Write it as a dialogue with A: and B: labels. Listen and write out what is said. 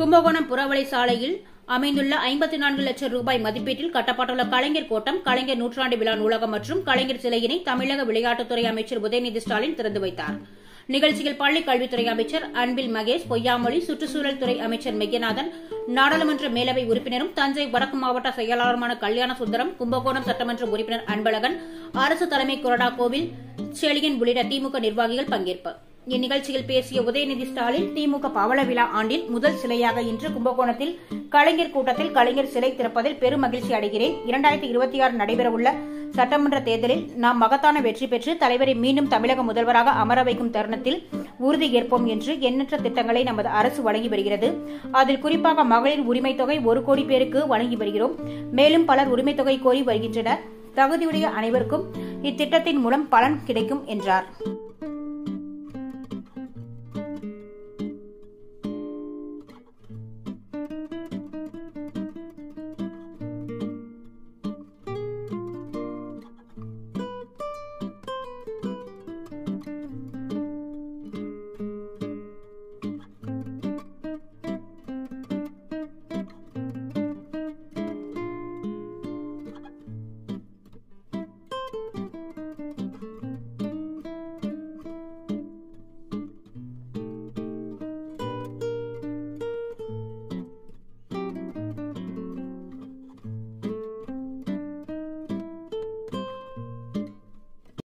A: கும்பகோணம் புறவழி சாலையில் அமைந்துள்ள ஐம்பத்தி நான்கு லட்சம் ரூபாய் மதிப்பீட்டில் கட்டப்பட்டுள்ள கலைஞர் கோட்டம் கலைஞர் நூற்றாண்டு விழா நூலகம் மற்றும் கலைஞர் சிலையினை தமிழக விளையாட்டுத்துறை அமைச்சர் உதயநிதி ஸ்டாலின் திறந்து வைத்தார் நிகழ்ச்சியில் பள்ளிக் கல்வித்துறை அமைச்சர் அன்பில் மகேஷ் பொய்யாமொழி சுற்றுச்சூழல் துறை அமைச்சர் மெய்யநாதன் நாடாளுமன்ற மேலவை உறுப்பினரும் தஞ்சை வடக்கு மாவட்ட செயலாளருமான கல்யாண சுந்தரம் கும்பகோணம் சட்டமன்ற உறுப்பினர் அன்பழகன் அரசு தலைமை கொறடா கோவில் செழியன் உள்ளிட்ட திமுக நிர்வாகிகள் பங்கேற்பு இந்நிகழ்ச்சியில் பேசிய உதயநிதி ஸ்டாலின் திமுக பவள விழா ஆண்டில் முதல் சிலையாக இன்று கும்பகோணத்தில் கலைஞர் கூட்டத்தில் கலைஞர் சிலை திறப்பதில் பெரும் மகிழ்ச்சி அடைகிறேன் இரண்டாயிரத்தி இருபத்தி ஆறு நடைபெறவுள்ள சட்டமன்ற தேர்தலில் நாம் மகத்தான வெற்றி பெற்று தலைவரை மீண்டும் தமிழக முதல்வராக அமர வைக்கும் தருணத்தில் உறுதி ஏற்போம் என்று எண்ணற்ற திட்டங்களை நமது அரசு வழங்கி வருகிறது அதில் குறிப்பாக மகளிர் உரிமைத் தொகை ஒரு கோடி பேருக்கு வழங்கி வருகிறோம் மேலும் பலர் உரிமைத் தொகை கோரி வருகின்றனர் தகுதியுடைய அனைவருக்கும் இத்திட்டத்தின் மூலம் பலன் கிடைக்கும் என்றார்